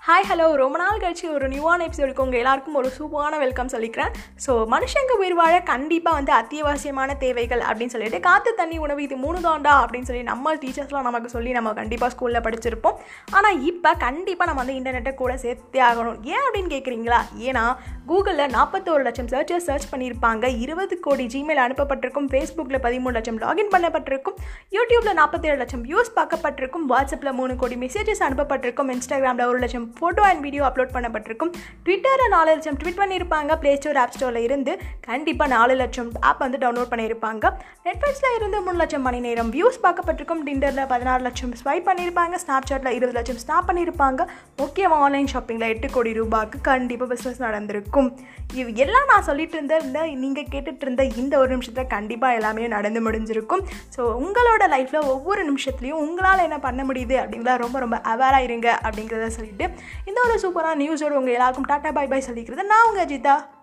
hi hello ரொம்ப நாள் கழிச்சு ஒரு நியூவான எபிசோடுக்கு உங்கள் எல்லாருக்கும் ஒரு சூப்பரான வெல்கம் சொல்லிக்கிறேன் ஸோ மனுஷங்க உயிர் வாழ கண்டிப்பாக வந்து அத்தியாவசியமான தேவைகள் அப்படின்னு சொல்லிட்டு காற்று தண்ணி உணவு இது மூணு தாண்டா அப்படின்னு சொல்லி நம்ம டீச்சர்ஸ்லாம் நமக்கு சொல்லி நம்ம கண்டிப்பாக ஸ்கூலில் படிச்சிருப்போம் ஆனால் இப்போ கண்டிப்பாக நம்ம வந்து இன்டர்நெட்டை கூட சேர்த்தே ஆகணும் ஏன் அப்படின்னு கேட்குறீங்களா ஏன்னா கூகுளில் நாற்பத்தோரு லட்சம் சர்ச்சஸ் சர்ச் பண்ணியிருப்பாங்க இருபது கோடி ஜிமெயில் அனுப்பப்பட்டிருக்கும் ஃபேஸ்புக்கில் பதிமூணு லட்சம் லாகின் பண்ணப்பட்டிருக்கும் யூடியூப்பில் நாற்பத்தேழு லட்சம் வியூஸ் பார்க்கப்பட்டிருக்கும் வாட்ஸ்அப்பில் மூணு கோடி மெசேஜஸ் அனுப்பப்பட்டிருக்கும் இன்ஸ்டாகிராமில் ஒரு லட்சம் ஃபோட்டோ அண்ட் வீடியோ அப்லோட் பண்ணப்பட்டிருக்கும் ட்விட்டரில் நாலு லட்சம் ட்வீட் பண்ணியிருப்பாங்க ப்ளே ஸ்டோர் ஆப் ஸ்டோரில் இருந்து கண்டிப்பாக நாலு லட்சம் ஆப் வந்து டவுன்லோட் பண்ணியிருப்பாங்க நெட்ஃப்ளிக்ஸில் இருந்து மூணு லட்சம் மணி நேரம் வியூஸ் பார்க்கப்பட்டிருக்கும் டிண்டரில் பதினாறு லட்சம் ஸ்வைப் பண்ணியிருப்பாங்க ஸ்னாப் சாட்டில் இருபது லட்சம் ஸ்னாப் பண்ணியிருப்பாங்க முக்கியமாக ஆன்லைன் ஷாப்பிங்கில் எட்டு கோடி ரூபாய்க்கு கண்டிப்பாக பிஸ்னஸ் நடந்திருக்கும் இது எல்லாம் நான் சொல்லிட்டு இருந்த இந்த நீங்கள் கேட்டுட்டு இருந்த இந்த ஒரு நிமிஷத்தில் கண்டிப்பாக எல்லாமே நடந்து முடிஞ்சிருக்கும் ஸோ உங்களோட லைஃப்பில் ஒவ்வொரு நிமிஷத்துலையும் உங்களால் என்ன பண்ண முடியுது அப்படிங்கிறத ரொம்ப ரொம்ப அவேராக இருங்க அப்படிங்கிறத சொல்லிட்டு இந்த ஒரு சூப்பரான நியூஸோடு உங்கள் எல்லாருக்கும் டாட்டா பை பை சொல்லிக்கிறது நான் உங்கள் அஜிதா